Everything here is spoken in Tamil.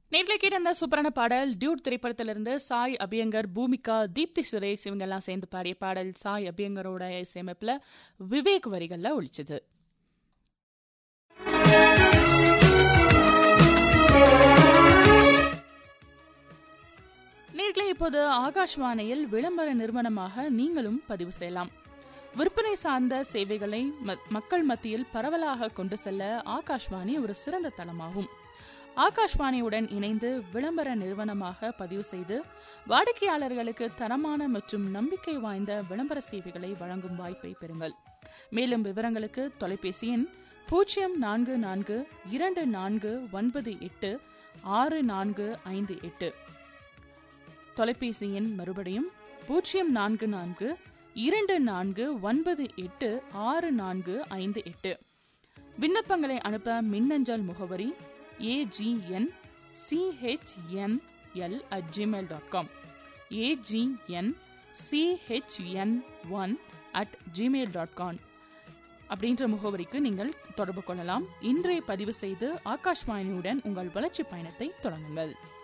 நேரில் கேட்ட அந்த சூப்பரான பாடல் டியூட் திரைப்படத்திலிருந்து சாய் அபியங்கர் பூமிகா தீப்தி சுரேஷ் இவங்க எல்லாம் சேர்ந்து பாடிய பாடல் சாய் அபியங்கரோட இசையமைப்புல விவேக் வரிகள்ல ஒழிச்சது நேர்களே இப்போது ஆகாஷ்வாணியில் விளம்பர நிறுவனமாக நீங்களும் பதிவு செய்யலாம் விற்பனை சார்ந்த சேவைகளை ம- மக்கள் மத்தியில் பரவலாக கொண்டு செல்ல ஆகாஷ்வாணி ஒரு சிறந்த தளமாகும் ஆகாஷ்வாணியுடன் இணைந்து விளம்பர நிறுவனமாக பதிவு செய்து வாடிக்கையாளர்களுக்கு தரமான மற்றும் நம்பிக்கை வாய்ந்த விளம்பர சேவைகளை வழங்கும் வாய்ப்பை பெறுங்கள் மேலும் விவரங்களுக்கு தொலைபேசி எண் பூஜ்ஜியம் நான்கு நான்கு இரண்டு நான்கு ஒன்பது எட்டு ஆறு நான்கு ஐந்து எட்டு தொலைபேசி எண் மறுபடியும் பூஜ்ஜியம் நான்கு நான்கு இரண்டு நான்கு ஒன்பது எட்டு ஆறு நான்கு ஐந்து எட்டு விண்ணப்பங்களை அனுப்ப மின்னஞ்சல் முகவரி AGN CHNL at Gmail dot com AGN CHN one at Gmail dot com அப்படின்ற முகவரிக்கு நீங்கள் தொடர்பு கொள்ளலாம் இன்றைய பதிவு செய்து ஆகாஷ்வாணியுடன் உங்கள் வளர்ச்சி பயணத்தை தொடங்குங்கள்